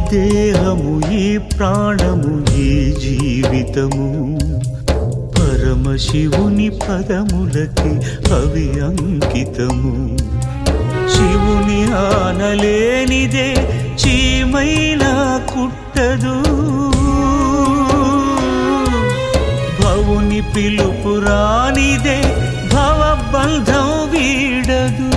దేహము ఈ ప్రాణము ఈ జీవితము పరమశివుని పదములకి అవి అంకితము శివుని ఆనలేనిదే చీమైనా కుట్టదు భవుని పిలుపు రానిదే భవబంధం వీడదు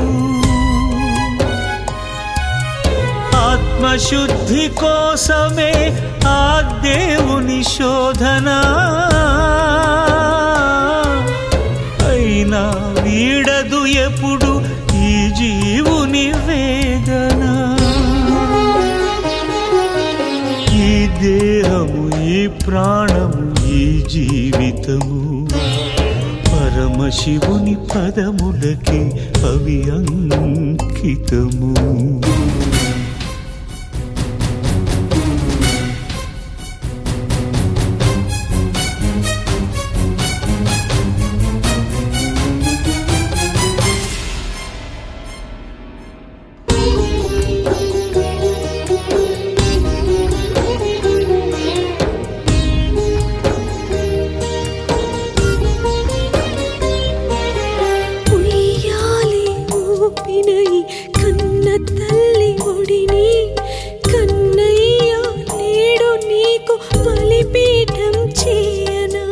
ఆత్మశుద్ధి కోసమే ఆ దేవుని శోధన అయినా వీడదు ఎప్పుడు ఈ జీవుని వేదన ఈ దేహము ఈ ప్రాణము ఈ జీవితము పరమశివుని పదములకి అవి అంకితము ఉయ్యాలి ఊపినై కన్న తల్లి ఒడిని కన్నయ్య నేడు నీకు బలిపీఠం చేయనా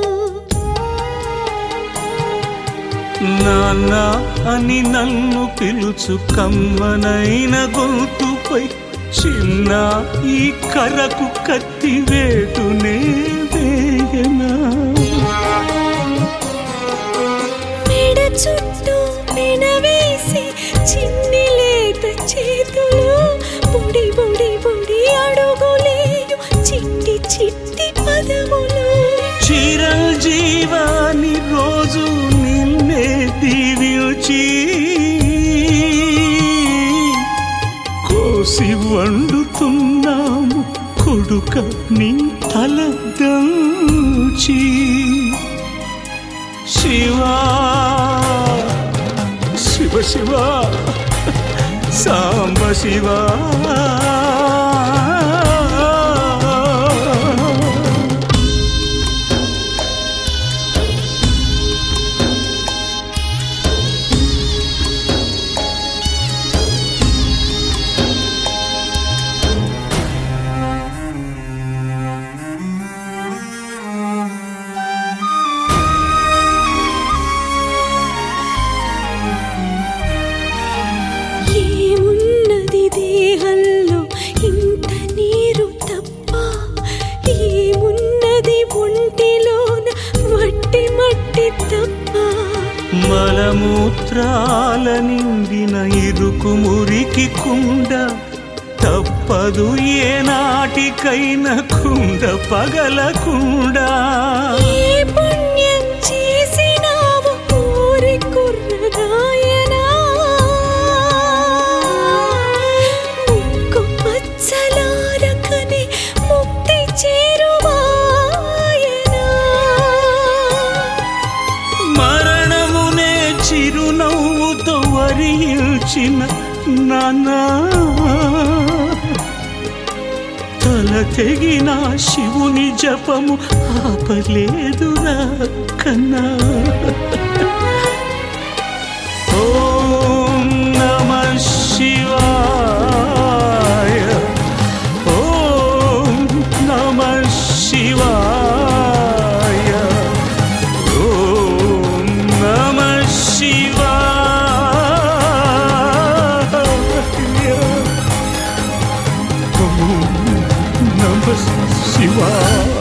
నాన్న అని నన్ను పిలుచు కమ్మనైన గొంతుపై చిన్న ఈ కరకు కత్తి వేటునే వేయనా మెడ చుట్టూ మెనవేసి చిన్ని లేత చేతులు బుడి బుడి బుడి అడుగులేయు చిట్టి చిట్టి పదములు చిరంజీవాని రోజు నిన్నే దీవించి కోసి వండుతున్నాము కొడుక నీ తల దంచి శివా శివ శివ సాంబ శివా ఏమున్నది దేహంలో ఇంత నీరు తప్ప ఏమున్నది ఒంటిలోన మట్టి మట్టి తప్ప మలమూత్రాల నిండిన ఇరుకు మురికి కుండ తప్పదు ఏ నాటికైనా కుండ పగలకుండా ఏ పుణ్యం చేసినావు ఊరి కుర్రగాయనా ముక్కు మచ్చలారకనే ముక్తి చేరువాయనా మరణమునే చిరునవ్వుతో వరించిన నానా తల తెగిన శివుని జపము ఆపలేదురా కన్నా ఓం నమ శివాయ ఓం నమ శివాయ ఓం నమ శివాయ ఓం నమ శివాయ